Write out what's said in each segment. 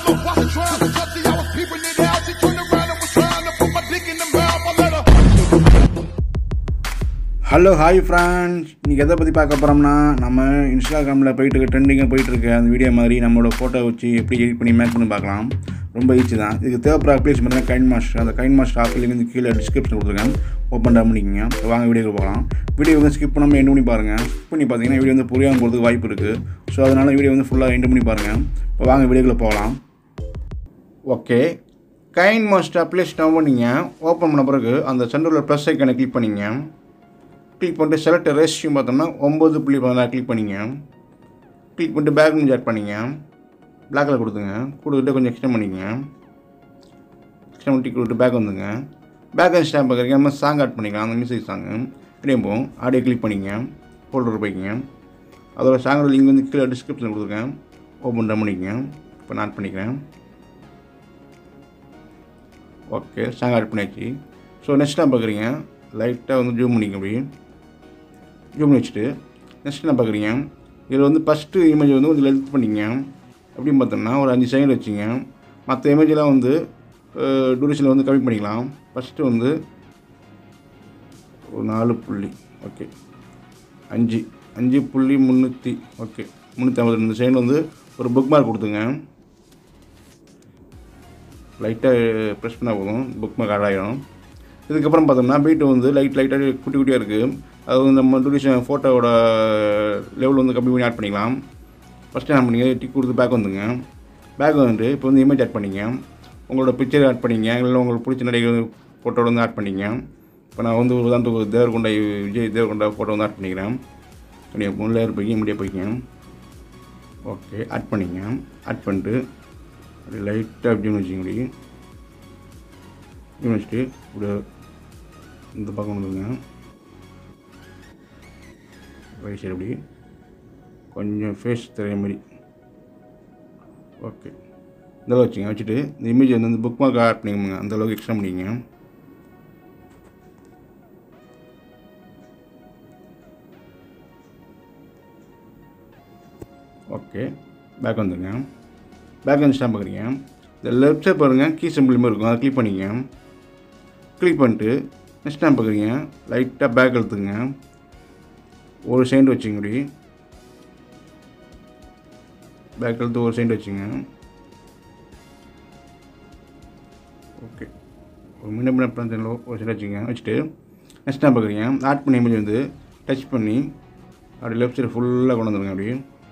mouth. Watch her trying to touch it. I was peeping it out. She turned around and was trying to put my dick in the mouth. I let her. Hello hi friends இன்றைக்கி எதை பற்றி பார்க்க போகிறோம்னா நம்ம இன்ஸ்டாகிராமில் போயிட்டு இருக்க ட்ரெண்டிங்காக போயிட்டுருக்க அந்த வீடியோ மாதிரி நம்மளோட ஃபோட்டோ வச்சு எப்படி எடிட் பண்ணி மேக் பண்ணி பார்க்கலாம் ரொம்ப ஈஸி தான் இதுக்கு தேவைப்படுற அப்ளிகேஷன் பார்த்தீங்கன்னா கைன் மாஸ்டர் அந்த கைன் மாஸ்டர் ஆப்பில் வந்து கீழே டிஸ்கிரிப்ஷன் கொடுத்துருக்கேன் ஓப்பன் பண்ண பண்ணிக்கங்க இப்போ வாங்க வீடியோ பார்க்கலாம் வீடியோ வந்து ஸ்கிப் பண்ணாமல் எண்டு பண்ணி பாருங்கள் ஸ்கிப் பண்ணி பார்த்தீங்கன்னா வீடியோ வந்து புரியாமல் போகிறதுக்கு வாய்ப்பு இருக்குது ஸோ அதனால் வீடியோ வந்து ஃபுல்லாக எண்டு பண்ணி பாருங்கள் இப்போ வாங்க வீடியோக்குள்ளே போகலாம் okay KineMaster application down பண்ணிங்க ஓப்பன் பண்ண பிறகு அந்த சென்டரில் ப்ளஸ் ஐக்கானை கிளிக் பண்ணிங்க கிளிக் பண்ணிட்டு செலக்ட் ரேஷியும் பார்த்தோம்னா ஒம்பது புள்ளி பதினாறு கிளிக் பண்ணிங்க கிளிக் பண்ணிட்டு பேக்ரவுண்ட் ஆட் பண்ணிங்க பிளாக்கில் கொடுத்துங்க கொடுத்துட்டு கொஞ்சம் எக்ஸ்டெண்ட் பண்ணிங்க எக்ஸ்டெண்ட் பண்ணி கொடுத்துட்டு பேக் வந்துங்க பேக் அண்ட் ஸ்டாம்ப் பார்க்குறீங்க நம்ம சாங் ஆட் பண்ணிக்கலாம் அந்த மியூசிக் சாங்கு இப்படியே போகும் ஆடியோ கிளிக் பண்ணிங்க ஃபோல்டர் போய்க்கிங்க அதோட சாங்கோட லிங்க் வந்து கீழே டிஸ்கிரிப்ஷன் கொடுத்துருக்கேன் ஓப்பன் டவுன் பண்ணிக்கங்க இப்போ நான் ஆட் பண்ணிக்கிறேன் ஓகே சாங் ஆட் பண்ணியாச்சு ஸோ நெக்ஸ்ட் டைம் பார்க்குறீங்க லைட்டாக வந்து ஜூம் பண்ணிக்க அப்படி ஜூம் பண்ணி வச்சுட்டு நெக்ஸ்ட் என்ன பார்க்குறீங்க இதில் வந்து ஃபஸ்ட்டு இமேஜ் வந்து கொஞ்சம் லென்த் பண்ணிங்க அப்படின்னு பார்த்தோம்னா ஒரு அஞ்சு செகண்ட் வச்சுங்க மற்ற இமேஜெலாம் வந்து டூரேஷனில் வந்து கம்மி பண்ணிக்கலாம் ஃபஸ்ட்டு வந்து ஒரு நாலு புள்ளி ஓகே அஞ்சு அஞ்சு புள்ளி முந்நூற்றி ஓகே முந்நூற்றி ஐம்பது ரெண்டு செகண்ட் வந்து ஒரு புக் மார்க் கொடுத்துங்க லைட்டாக ப்ரெஸ் பண்ணால் போதும் புக் மார்க் ஆட் ஆகிடும் இதுக்கப்புறம் பார்த்தோம்னா பீட்டு வந்து லைட் லைட்டாக குட்டி குட்டியாக இருக்குது அது வந்து நம்ம டூரிஷன் ஃபோட்டோவோட லெவல் வந்து கம்மி பண்ணி ஆட் பண்ணிக்கலாம் ஃபஸ்ட்டு என்ன பண்ணிங்க டிக் கொடுத்து பேக் வந்துங்க பேக் வந்துட்டு இப்போ வந்து இமேஜ் ஆட் பண்ணிங்க உங்களோட பிக்சர் ஆட் பண்ணிங்க இல்லை உங்களுக்கு பிடிச்ச நடிகர் ஃபோட்டோட வந்து ஆட் பண்ணிங்க இப்போ நான் வந்து ஒரு உதாரணத்துக்கு தேவர்கொண்டா விஜய் தேவர்கொண்டா ஃபோட்டோ வந்து ஆட் பண்ணிக்கிறேன் நீங்கள் முன்னே போய்க்கு முடிய போய்க்கிங்க ஓகே ஆட் பண்ணிங்க ஆட் பண்ணிட்டு அப்படி லைட்டாக அப்படின்னு வச்சுங்க அப்படி இப்படி வச்சுட்டு இப்படி இந்த பக்கம் வந்துங்க ரைட் சைடு அப்படி கொஞ்சம் ஃபேஸ் தெரியுற மாதிரி ஓகே இந்த அளவு வச்சுங்க வச்சுட்டு இந்த இமேஜ் வந்து இந்த புக் மார்க் ஆட் பண்ணிக்கோங்க அந்த அளவுக்கு எக்ஸ்ட்ரா பண்ணிக்கங்க ஓகே பேக் வந்துங்க பேக் வந்து ஸ்டாம்ப் பார்க்குறீங்க இந்த லெஃப்ட் சைட் பாருங்கள் கீ சிம்பிள் மாதிரி இருக்கும் அதை கிளிக் பண்ணிங்க கிளிக் பண்ணிட்டு நெக்ஸ்ட் டைம் பார்க்குறீங்க லைட்டாக பேக் எடுத்துங்க ஒரு செகண்ட் வச்சுங்க இப்படி பேக் எடுத்து ஒரு செகண்ட் வச்சுங்க ஓகே ஒரு முன்ன பின்ன பிளான் ஒரு செகண்ட் வச்சுங்க வச்சுட்டு நெக்ஸ்ட் டைம் பார்க்குறீங்க ஆட் பண்ண இமேஜ் வந்து டச் பண்ணி அப்படி லெஃப்ட் சைடு ஃபுல்லாக கொண்டு வந்துருங்க அப்படி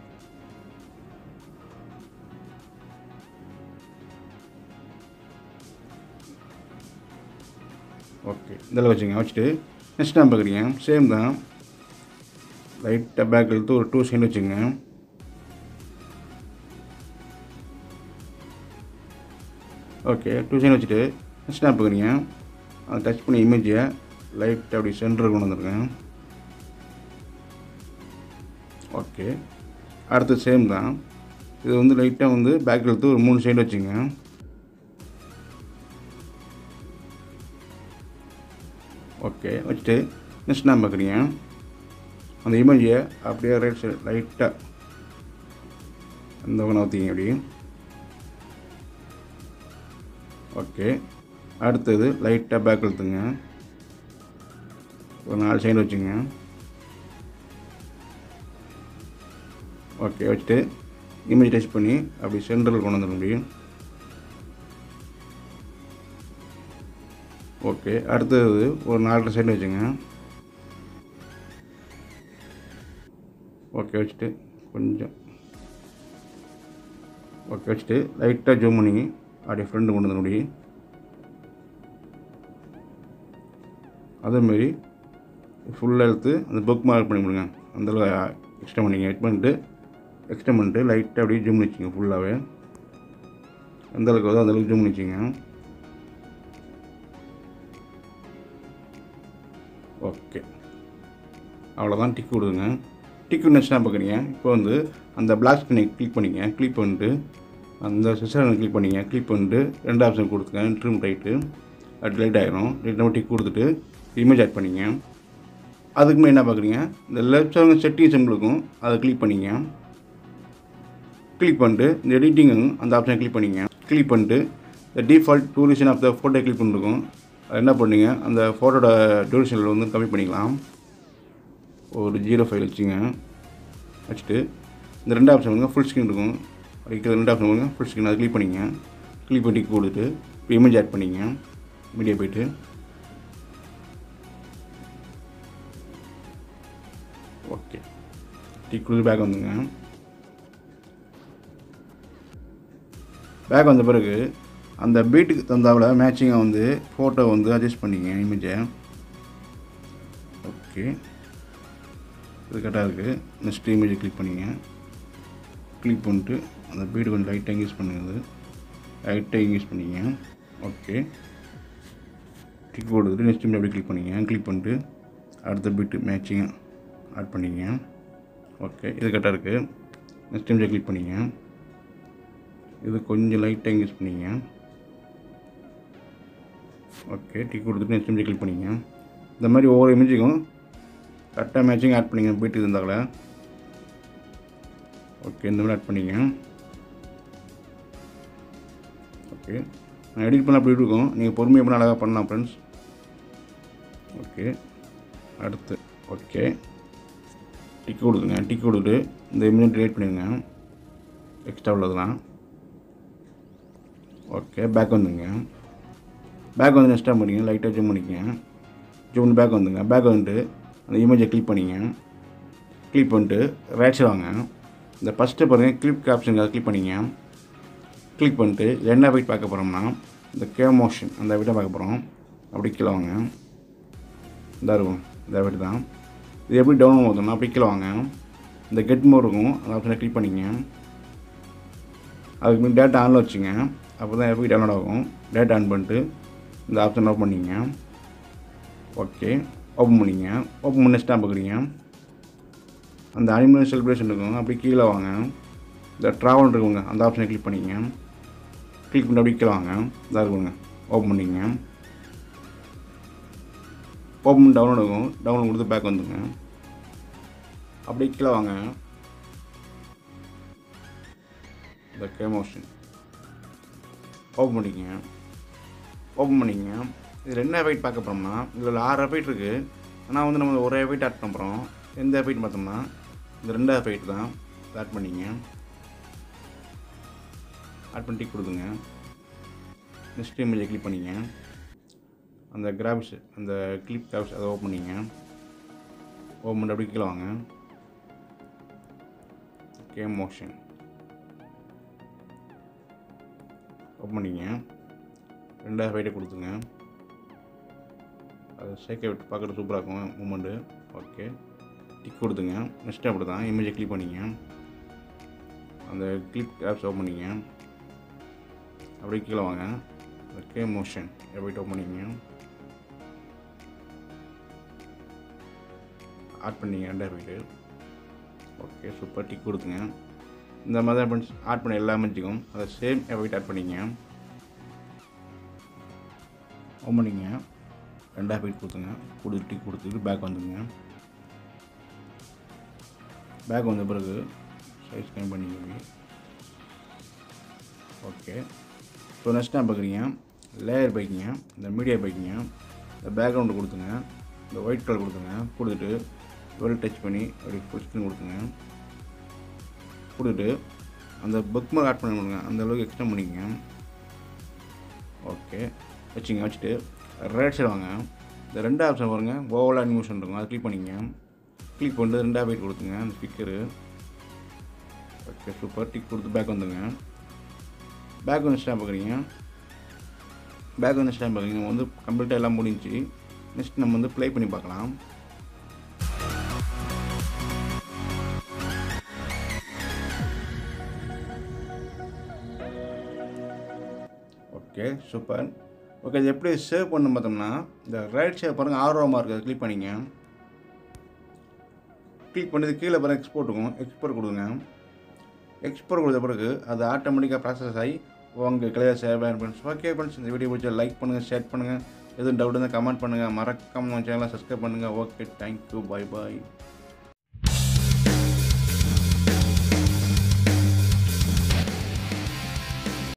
ஓகே இதில் வச்சுங்க வச்சுட்டு நெக்ஸ்ட் டைம் பார்க்குறீங்க சேம் தான் லைட்டாக பேக் எடுத்து ஒரு டூ செகண்ட் வச்சுங்க ஓகே டூ செகண்ட் வச்சுட்டு நெக்ஸ்ட் டைம் பார்க்குறீங்க அதை டச் பண்ணி இமேஜை லைட்டாக அப்படி சென்டர் கொண்டு வந்துருங்க ஓகே அடுத்து சேம் தான் இது வந்து லைட்டாக வந்து பேக் எடுத்து ஒரு மூணு சைடு வச்சுங்க ஓகே வச்சுட்டு நெக்ஸ்ட் நான் பார்க்குறீங்க அந்த இமேஜை அப்படியே ரைட் சைடு லைட்டாக அந்த பக்கம் ஊற்றிங்க அப்படி ஓகே அடுத்தது லைட்டாக பேக் இழுத்துங்க ஒரு நாலு சைடு வச்சுங்க ஓகே வச்சுட்டு இமேஜ் டச் பண்ணி அப்படி சென்டரில் கொண்டு வந்துட முடியும் ஓகே அடுத்தது ஒரு நாலரை சைடு வச்சுங்க ஓகே வச்சுட்டு கொஞ்சம் ஓகே வச்சுட்டு லைட்டாக ஜூம் பண்ணி அப்படியே ஃப்ரெண்டு கொண்டு வந்து முடியும் அதேமாரி ஃபுல்லாக எடுத்து அந்த புக் மார்க் பண்ணி கொடுங்க அந்த எக்ஸ்டெண்ட் பண்ணிங்க எட் பண்ணிட்டு எக்ஸ்டெண்ட் பண்ணிட்டு லைட்டாக அப்படியே ஜூம் பண்ணி வச்சுங்க ஃபுல்லாகவே எந்த அளவுக்கு வருதோ அந்தளவுக்கு ஜூம் பண்ணி வச்சுங்க ஓகே அவ்வளோதான் டிக் கொடுங்க டிக் நெக்ஸ்ட் தான் பார்க்குறீங்க இப்போ வந்து அந்த பிளாக் ஸ்க்ரீனை கிளிக் பண்ணிங்க கிளிக் பண்ணிட்டு அந்த சிஸ்டர் கிளிக் பண்ணிங்க கிளிக் பண்ணிட்டு ரெண்டு ஆப்ஷன் கொடுத்துங்க ட்ரிம் ரைட்டு அது லைட் ஆகிரும் லைட் நம்ம டிக் கொடுத்துட்டு இமேஜ் ஆட் பண்ணிங்க அதுக்கு மேலே என்ன பார்க்குறீங்க இந்த லெஃப்ட் சைடு செட்டிங் சிம்பிள் இருக்கும் அதை கிளிக் பண்ணிங்க கிளிக் பண்ணிட்டு இந்த எடிட்டிங் அந்த ஆப்ஷனை கிளிக் பண்ணிங்க கிளிக் பண்ணிட்டு இந்த default duration of the photo click பண்ணிருக்கும் அது என்ன பண்ணீங்க அந்த ஃபோட்டோட டூரேஷனில் வந்து கம்மி பண்ணிக்கலாம் ஒரு ஜீரோ ஃபைவ் வச்சுங்க வச்சுட்டு இந்த ரெண்டு ஆப்ஷன் வந்து ஃபுல் ஸ்க்ரீன் இருக்கும் அதுக்கு ரெண்டு ஆப்ஷன் வந்து ஃபுல் ஸ்க்ரீன் அதை கிளிக் பண்ணிங்க கிளிக் பண்ணி கொடுத்துட்டு இப்போ இமேஜ் ஆட் பண்ணிங்க மீடியா போயிட்டு ஓகே டிக் கொடுத்து பேக் வந்துங்க பேக் வந்த பிறகு அந்த பீட்டுக்கு தந்தாவில் மேட்சிங்காக வந்து ஃபோட்டோ வந்து அட்ஜஸ்ட் பண்ணிங்க இமேஜை ஓகே இது கரெக்டாக இருக்குது நெக்ஸ்ட் இமேஜை கிளிக் பண்ணிங்க கிளிக் பண்ணிட்டு அந்த பீடு கொஞ்சம் லைட்டாக யூஸ் பண்ணுங்க லைட்டாக யூஸ் பண்ணிங்க ஓகே கிளிக் கொடுத்துட்டு நெக்ஸ்ட் இமேஜ் அப்படியே கிளிக் பண்ணிங்க கிளிக் பண்ணிட்டு அடுத்த பீட்டு மேட்சிங் ஆட் பண்ணிங்க ஓகே இது கரெக்டாக இருக்குது நெக்ஸ்ட் இமேஜை கிளிக் பண்ணிங்க இது கொஞ்சம் லைட்டாக யூஸ் பண்ணிங்க ஓகே டிக் கொடுத்துட்டு நெக்ஸ்ட் இமேஜ் கிளிக் பண்ணிங்க இந்த மாதிரி ஒவ்வொரு இமேஜுக்கும் கரெக்டாக மேட்சிங் ஆட் பண்ணிங்க பீட்டு இருந்தாங்களே ஓகே இந்த மாதிரி ஆட் பண்ணிங்க ஓகே நான் எடிட் பண்ண அப்படி இருக்கும் நீங்கள் பொறுமையாக பண்ண அழகாக பண்ணலாம் ஃப்ரெண்ட்ஸ் ஓகே அடுத்து ஓகே டிக் கொடுத்துங்க டிக் கொடுத்துட்டு இந்த இமேஜ் டிலேட் பண்ணிடுங்க எக்ஸ்ட்ரா உள்ளதெல்லாம் ஓகே பேக் வந்துங்க பேக் வந்து நெக்ஸ்ட்டாக பண்ணிங்க லைட்டாக ஜூம் பண்ணிக்கங்க ஜூம் பண்ணி பேக் வந்துங்க பேக் வந்துட்டு அந்த இமேஜை கிளிக் பண்ணிங்க கிளிக் பண்ணிட்டு ரைட் சைடு வாங்க இந்த ஃபஸ்ட்டு பாருங்கள் கிளிப் கேப்ஷன் அதை கிளிக் பண்ணிங்க கிளிக் பண்ணிட்டு இதுல என்ன வெயிட் பார்க்க போகிறோம்னா இந்த கே மோஷன் அந்த வெயிட்டை பார்க்க போகிறோம் அப்படி கீழே வாங்க இந்த இருக்கும் இந்த வெயிட் தான் இது எப்படி டவுன் ஆகுதுன்னா அப்படி கீழே வாங்க இந்த கெட் மோர் இருக்கும் அந்த ஆப்ஷனை கிளிக் பண்ணிங்க அதுக்கு முன்னாடி டேட்டா ஆனில் வச்சுங்க அப்போ தான் எப்படி டவுன்லோட் ஆகும் டேட்டா ஆன் பண்ணிட்டு இந்த ஆப்ஷன் ஓப்பன் பண்ணிங்க ஓகே ஓப்பன் பண்ணிங்க ஓப்பன் பண்ணி ஸ்டாம்ப் பார்க்குறீங்க அந்த அனிமல் செலிப்ரேஷன் இருக்கும் அப்படி கீழே வாங்க இந்த ட்ராவல் இருக்குங்க அந்த ஆப்ஷனை கிளிக் பண்ணிங்க கிளிக் பண்ணி அப்படியே கீழே வாங்க இதாக இருக்குங்க ஓப்பன் பண்ணிங்க ஓப்பன் பண்ணி டவுன்லோட் ஆகும் டவுன்லோட் கொடுத்து பேக் வந்துங்க அப்படியே கீழே வாங்க இந்த கேமோஷன் ஓப்பன் பண்ணிங்க ஓப்பன் பண்ணிங்க இதில் என்ன எஃபெக்ட் பார்க்க போகிறோம்னா இதில் ஆறு எஃபெக்ட் இருக்குது ஆனால் வந்து நம்ம ஒரு எஃபெக்ட் ஆட் பண்ண போகிறோம் எந்த எஃபெக்ட் பார்த்தோம்னா இந்த ரெண்டு எஃபெக்ட் தான் ஆட் பண்ணிங்க ஆட் பண்ணி டிக் கொடுங்க நெக்ஸ்ட் இமேஜை கிளிக் பண்ணிங்க அந்த கிராபிக்ஸ் அந்த கிளிப் கிராபிக்ஸ் அதை ஓப்பன் பண்ணிங்க ஓப்பன் பண்ணி அப்படி கீழே வாங்க கேம் மோஷன் ஓப்பன் பண்ணிங்க ரெண்டாவது ஃபைட்டை கொடுத்துங்க அது சேர்க்க விட்டு பார்க்குறது சூப்பராக இருக்கும் மூமெண்ட்டு ஓகே டிக் கொடுத்துங்க நெக்ஸ்ட் அப்படி தான் இமேஜை கிளிக் பண்ணிங்க அந்த கிளிப் ஆப்ஸ் ஓப்பன் பண்ணிங்க அப்படியே கீழே வாங்க கே மோஷன் எப்படி ஓப்பன் பண்ணிங்க ஆட் பண்ணிங்க ரெண்டாவது ஃபைட்டு ஓகே சூப்பர் டிக் கொடுத்துங்க இந்த மாதிரி தான் ஃப்ரெண்ட்ஸ் ஆட் பண்ண எல்லா இமேஜுக்கும் அதை சேம் எஃபெக்ட் ஆட் பண்ணிங்க ஓப்பன் பண்ணிங்க ரெண்டாவது ஃபைட் கொடுத்துங்க கொடுத்து டிக் கொடுத்துட்டு பேக் வந்துங்க பேக் வந்த பிறகு சைஸ் கம்மி பண்ணிக்கோங்க ஓகே ஸோ நெக்ஸ்ட் டைம் பார்க்குறீங்க லேயர் பைக்கிங்க இந்த மீடியா பைக்கிங்க இந்த பேக்ரவுண்டு கொடுத்துங்க இந்த ஒயிட் கலர் கொடுத்துங்க கொடுத்துட்டு வெல் டச் பண்ணி அப்படி ஃபுல் ஸ்க்ரீன் கொடுத்துங்க கொடுத்துட்டு அந்த புக் மார்க் ஆட் பண்ணி கொடுங்க அந்த அளவுக்கு எக்ஸ்டெண்ட் பண்ணிக்கங்க ஓகே வச்சுங்க வச்சுட்டு ரைட் சைடு வாங்க இந்த ரெண்டு ஆப்ஷன் பாருங்க ஓவல் அனிமேஷன் இருக்கும் அதை கிளிக் பண்ணிங்க கிளிக் பண்ணிட்டு ரெண்டாவது வெயிட் கொடுத்துங்க அந்த ஸ்பீக்கரு ஓகே சூப்பர் டிக் கொடுத்து பேக் வந்துங்க பேக் வந்து ஸ்டாம்ப் பார்க்குறீங்க பேக் வந்து ஸ்டாம்ப் பார்க்குறீங்க நம்ம வந்து கம்ப்ளீட்டாக எல்லாம் முடிஞ்சு நெக்ஸ்ட் நம்ம வந்து ப்ளே பண்ணி பார்க்கலாம் ஓகே சூப்பர் ஓகே இது எப்படி சேவ் பண்ண பார்த்தோம்னா இந்த ரைட் சைடு பாருங்கள் ஆர்வமாக இருக்குது அதை கிளிக் பண்ணிங்க கிளிக் பண்ணது கீழே பாருங்கள் எக்ஸ்போர்ட் இருக்கும் எக்ஸ்போர்ட் கொடுங்க எக்ஸ்போர்ட் கொடுத்த பிறகு அது ஆட்டோமேட்டிக்காக ப்ராசஸ் ஆகி உங்கள் கிளியர் சேவ் ஆகிடும் ஓகே ஃப்ரெண்ட்ஸ் இந்த வீடியோ பிடிச்சா லைக் பண்ணுங்கள் ஷேர் பண்ணுங்கள் எதுவும் டவுட் இருந்தால் கமெண்ட் பண்ணுங்கள் மறக்காம நம்ம சேனலை சப்ஸ்கிரைப் பண்ணுங்கள் ஓகே தேங்க்யூ பை பாய்